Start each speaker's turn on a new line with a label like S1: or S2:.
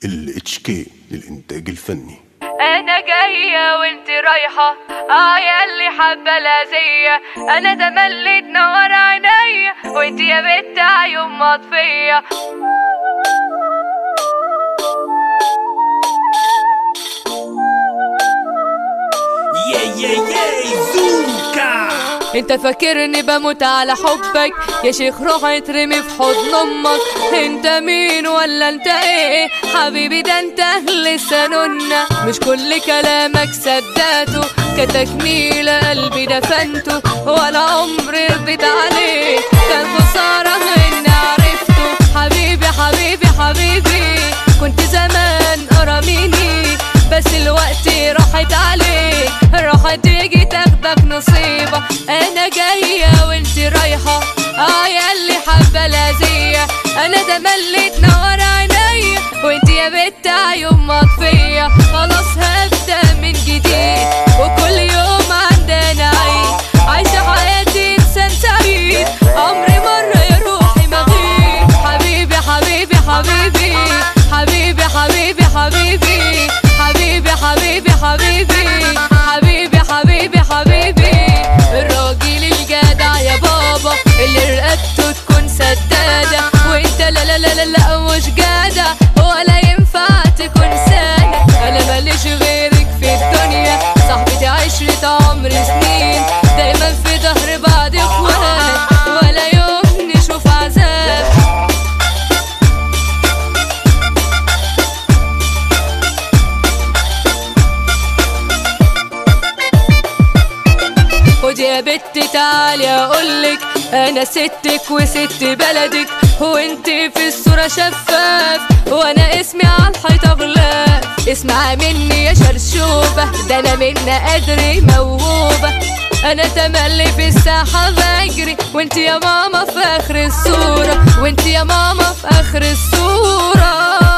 S1: الاتش كي للإنتاج الفني
S2: انا جاية وانت رايحة اه يا اللي حابة الأذية انا تملي تنور عينيا وانت يا بنت عيون مطفية
S3: Yeah, yeah, yeah, زوكا
S2: انت فاكرني بموت على حبك يا شيخ روح اترمي في حضن امك انت مين ولا انت ايه حبيبي ده انت لسه ننا مش كل كلامك صدقته كتكميل قلبي دفنته ولا عمري رضيت عليه كان خسارة اني عرفته حبيبي حبيبي حبيبي كنت زمان قرا مني بس الوقت راحت عليك راحت يجي تاخدك نصيبة انا جاية وانت رايحة اه يا اللي حابة الأذية انا تملي تنور عينيا وانت يا بنت عيون مطفية خلاص هبدأ من جديد وكل يوم عندنا عيد عايشة حياتي انسان سعيد عمري مرة يا روحي ما غيب حبيبي حبيبي حبيبي حبيبي حبيبي حبيبي حبيبي حبيبي حبيبي حبيبي حبيبي حبيبي الراجل الجدع يا بابا اللي رقبته تكون سدادة وانت لا لا لا لا, لا مش جدع ولا ينفع تكون سند انا ماليش غيرك في الدنيا صاحبتي عشرة عمر سنين دايما في ظهر بعض اخوات ولا يوم نشوف عذاب خدي يا بت تعالي اقولك انا ستك وست بلدك وانت في الصورة شفاف وانا اسمي على الحيطة غلاف اسمع مني يا شرشوبة ده انا منا قدري موهوبة انا تملي في الساحة بجري وانت يا ماما في اخر الصورة وانت يا ماما في اخر الصورة